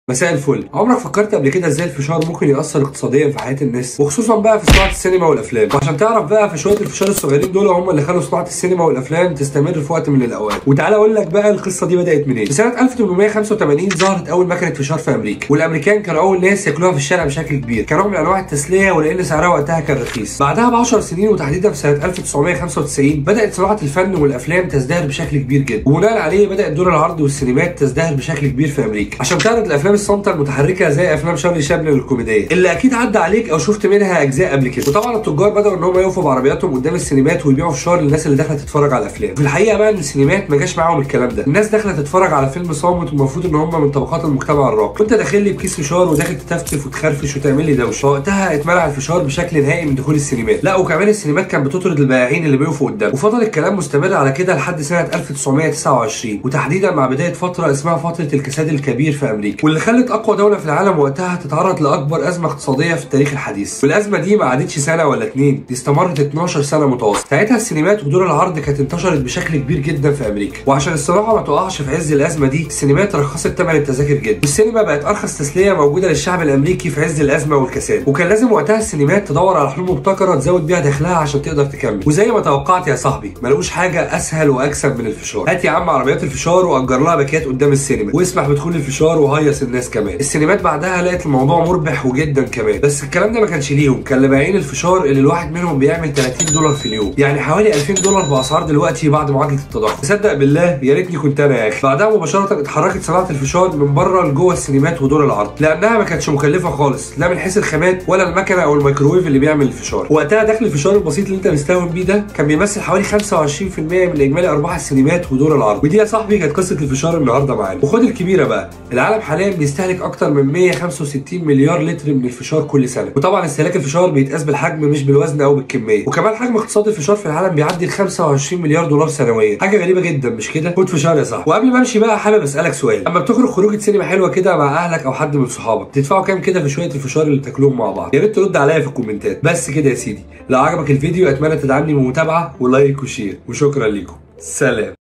مساء الفل عمرك فكرت قبل كده ازاي الفشار ممكن ياثر اقتصاديا في حياه الناس وخصوصا بقى في صناعه السينما والافلام وعشان تعرف بقى في شويه الفشار الصغيرين دول هم اللي خلوا صناعه السينما والافلام تستمر في وقت من الاوقات وتعالى اقول لك بقى القصه دي بدات منين في سنه 1885 ظهرت اول مكنه فشار في امريكا والامريكان كانوا اول ناس ياكلوها في الشارع بشكل كبير كنوع من انواع التسليه ولان سعرها وقتها كان رخيص بعدها ب 10 سنين وتحديدا في سنه 1995 بدات صناعه الفن والافلام تزدهر بشكل كبير جدا وبناء عليه بدات دور العرض والسينمات تزدهر بشكل كبير في امريكا عشان تعرض الافلام الصامته المتحركه زي افلام شارلي شابلن الكوميديه اللي اكيد عدى عليك او شفت منها اجزاء قبل كده وطبعا التجار بداوا ان هم يقفوا بعربياتهم قدام السينمات ويبيعوا فشار للناس اللي داخله تتفرج على الافلام في الحقيقه بقى ان السينمات ما جاش معاهم الكلام ده الناس داخله تتفرج على فيلم صامت والمفروض ان هم من طبقات المجتمع الراقي وانت داخل لي بكيس فشار وداخل تتفتف وتخرفش وتعمل لي دوشه فوقتها اتمنع الفشار بشكل نهائي من دخول السينمات لا وكمان السينمات كانت بتطرد البائعين اللي بيقفوا قدام وفضل الكلام مستمر على كده لحد سنه 1929 وتحديدا مع بدايه فتره اسمها فتره الكساد الكبير في امريكا واللي خلت اقوى دوله في العالم وقتها تتعرض لاكبر ازمه اقتصاديه في التاريخ الحديث والازمه دي ما عادتش سنه ولا اتنين دي استمرت 12 سنه متواصله ساعتها السينمات ودور العرض كانت انتشرت بشكل كبير جدا في امريكا وعشان الصراحه ما تقعش في عز الازمه دي السينمات رخصت ثمن التذاكر جدا والسينما بقت ارخص تسليه موجوده للشعب الامريكي في عز الازمه والكساد وكان لازم وقتها السينمات تدور على حلول مبتكره تزود بيها دخلها عشان تقدر تكمل وزي ما توقعت يا صاحبي ما لقوش حاجه اسهل واكسب من الفشار هات يا عم عربيات الفشار واجر لها باكيات قدام السينما واسمح بدخول الفشار وهيص الناس كمان السينمات بعدها لقت الموضوع مربح وجدا كمان بس الكلام ده ما كانش ليهم كان لبايعين الفشار اللي الواحد منهم بيعمل 30 دولار في اليوم يعني حوالي 2000 دولار باسعار دلوقتي بعد معادله التضخم تصدق بالله يا ريتني كنت انا يا اخي بعدها مباشره اتحركت صناعه الفشار من بره لجوه السينمات ودور العرض لانها ما كانتش مكلفه خالص لا من حيث الخامات ولا المكنه او الميكروويف اللي بيعمل الفشار وقتها دخل الفشار البسيط اللي انت مستهون بيه ده كان بيمثل حوالي 25% من اجمالي ارباح السينمات ودور العرض ودي يا صاحبي كانت قصه الفشار النهارده معانا وخد الكبيره بقى العالم حاليا بيستهلك اكتر من 165 مليار لتر من الفشار كل سنه وطبعا استهلاك الفشار بيتقاس بالحجم مش بالوزن او بالكميه وكمان حجم اقتصاد الفشار في العالم بيعدي ال 25 مليار دولار سنويا حاجه غريبه جدا مش كده خد فشار يا صاحبي وقبل ما امشي بقى حابب اسالك سؤال اما بتخرج خروجه سينما حلوه كده مع اهلك او حد من صحابك تدفعوا كام كده في شويه الفشار اللي بتاكلوهم مع بعض يا ريت ترد عليا في الكومنتات بس كده يا سيدي لو عجبك الفيديو اتمنى تدعمني بمتابعه ولايك وشير وشكرا ليكم سلام